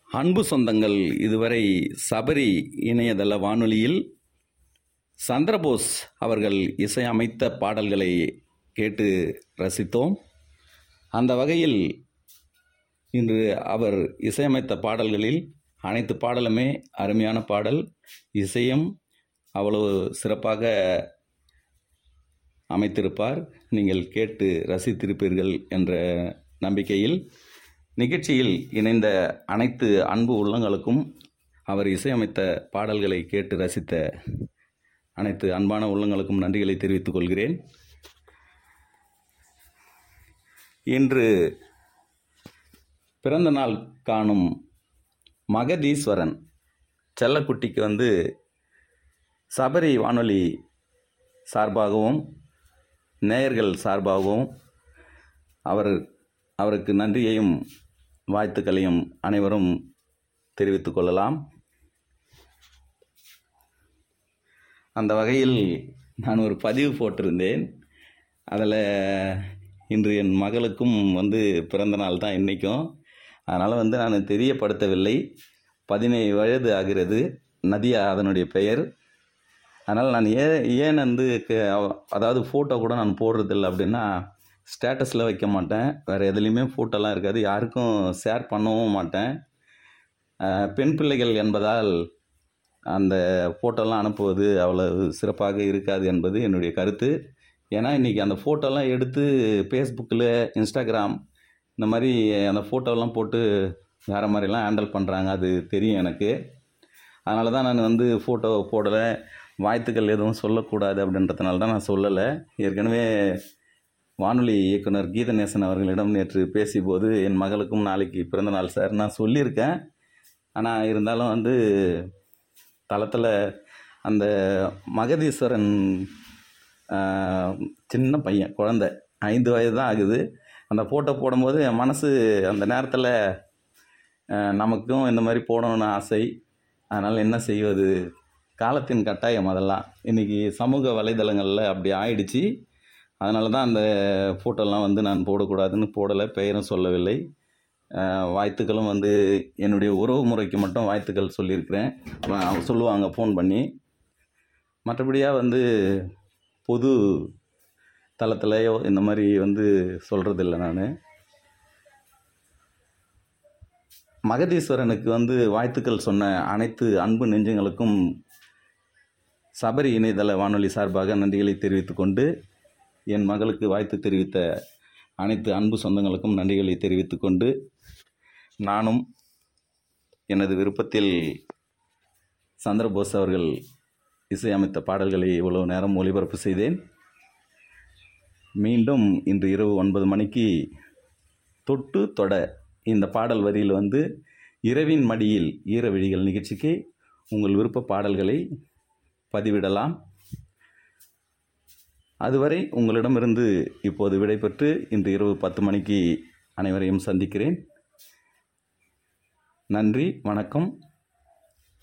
அன்பு சொந்தங்கள் இதுவரை சபரி இணையதள வானொலியில் சந்திரபோஸ் அவர்கள் இசையமைத்த பாடல்களை கேட்டு ரசித்தோம் அந்த வகையில் இன்று அவர் இசையமைத்த பாடல்களில் அனைத்து பாடலுமே அருமையான பாடல் இசையும் அவ்வளவு சிறப்பாக அமைத்திருப்பார் நீங்கள் கேட்டு ரசித்திருப்பீர்கள் என்ற நம்பிக்கையில் நிகழ்ச்சியில் இணைந்த அனைத்து அன்பு உள்ளங்களுக்கும் அவர் இசையமைத்த பாடல்களை கேட்டு ரசித்த அனைத்து அன்பான உள்ளங்களுக்கும் நன்றிகளை தெரிவித்துக் கொள்கிறேன் இன்று பிறந்த நாள் காணும் மகதீஸ்வரன் செல்லக்குட்டிக்கு வந்து சபரி வானொலி சார்பாகவும் நேயர்கள் சார்பாகவும் அவர் அவருக்கு நன்றியையும் வாழ்த்துக்களையும் அனைவரும் தெரிவித்துக் கொள்ளலாம் அந்த வகையில் நான் ஒரு பதிவு போட்டிருந்தேன் அதில் இன்று என் மகளுக்கும் வந்து பிறந்த நாள் தான் இன்றைக்கும் அதனால் வந்து நான் தெரியப்படுத்தவில்லை பதினேழு வயது ஆகிறது நதியா அதனுடைய பெயர் அதனால் நான் ஏன் ஏன் வந்து க- அதாவது ஃபோட்டோ கூட நான் போடுறதில்ல அப்படின்னா ஸ்டேட்டஸில் வைக்க மாட்டேன் வேறு எதுலேயுமே ஃபோட்டோலாம் இருக்காது யாருக்கும் ஷேர் பண்ணவும் மாட்டேன் அஹ், பெண் பிள்ளைகள் என்பதால் அந்த ஃபோட்டோலாம் அனுப்புவது அவ்வளவு சிறப்பாக இருக்காது என்பது என்னுடைய கருத்து ஏன்னா இன்றைக்கி அந்த ஃபோட்டோலாம் எடுத்து ஃபேஸ்புக்கில் இன்ஸ்டாகிராம் இந்த மாதிரி அந்த ஃபோட்டோலாம் போட்டு வேறு மாதிரிலாம் ஹேண்டில் பண்ணுறாங்க அது தெரியும் எனக்கு அதனால தான் நான் வந்து ஃபோட்டோ போடலை வாழ்த்துக்கள் எதுவும் சொல்லக்கூடாது அப்படின்றதுனால தான் நான் சொல்லலை ஏற்கனவே வானொலி இயக்குனர் கீதநேசன் அவர்களிடம் நேற்று பேசியபோது என் மகளுக்கும் நாளைக்கு பிறந்த நாள் சார் நான் சொல்லியிருக்கேன் ஆனால் இருந்தாலும் வந்து தளத்தில் அந்த மகதீஸ்வரன் ஆஹ், சின்ன பையன் குழந்தை ஐந்து வயது தான் ஆகுது அந்த ஃபோட்டோ போடும்போது என் மனசு அந்த நேரத்தில் நமக்கும் இந்த மாதிரி போடணும்னு ஆசை அதனால் என்ன செய்வது காலத்தின் கட்டாயம் அதெல்லாம் இன்றைக்கி சமூக வலைதளங்களில் அப்படி ஆயிடுச்சு அதனால தான் அந்த ஃபோட்டோலாம் வந்து நான் போடக்கூடாதுன்னு போடலை பெயரும் சொல்லவில்லை ஆஹ் வாழ்த்துக்களும் வந்து என்னுடைய உறவு முறைக்கு மட்டும் வாழ்த்துக்கள் சொல்லியிருக்கிறேன் வ- அவங்க சொல்லுவாங்க ஃபோன் பண்ணி மற்றபடியாக வந்து பொது தளத்துலையோ இந்த மாதிரி வந்து சொல்கிறதில்ல நான் மகதீஸ்வரனுக்கு வந்து வாழ்த்துக்கள் சொன்ன அனைத்து அன்பு நெஞ்சங்களுக்கும் சபரி இணையதள வானொலி சார்பாக நன்றிகளை தெரிவித்துக் கொண்டு என் மகளுக்கு வாழ்த்து தெரிவித்த அனைத்து அன்பு சொந்தங்களுக்கும் நன்றிகளை தெரிவித்துக் கொண்டு நானும் எனது விருப்பத்தில் சந்திரபோஸ் அவர்கள் இசையமைத்த பாடல்களை இவ்வளவு நேரம் ஒளிபரப்பு செய்தேன் மீண்டும் இன்று இரவு ஒன்பது மணிக்கு தொட்டு தொட இந்த பாடல் வரியில் வந்து இரவின் மடியில் ஈர விழிகள் நிகழ்ச்சிக்கு உங்கள் விருப்ப பாடல்களை பதிவிடலாம் அதுவரை உங்களிடமிருந்து இப்போது விடைபெற்று இன்று இரவு பத்து மணிக்கு அனைவரையும் சந்திக்கிறேன் நன்றி வணக்கம்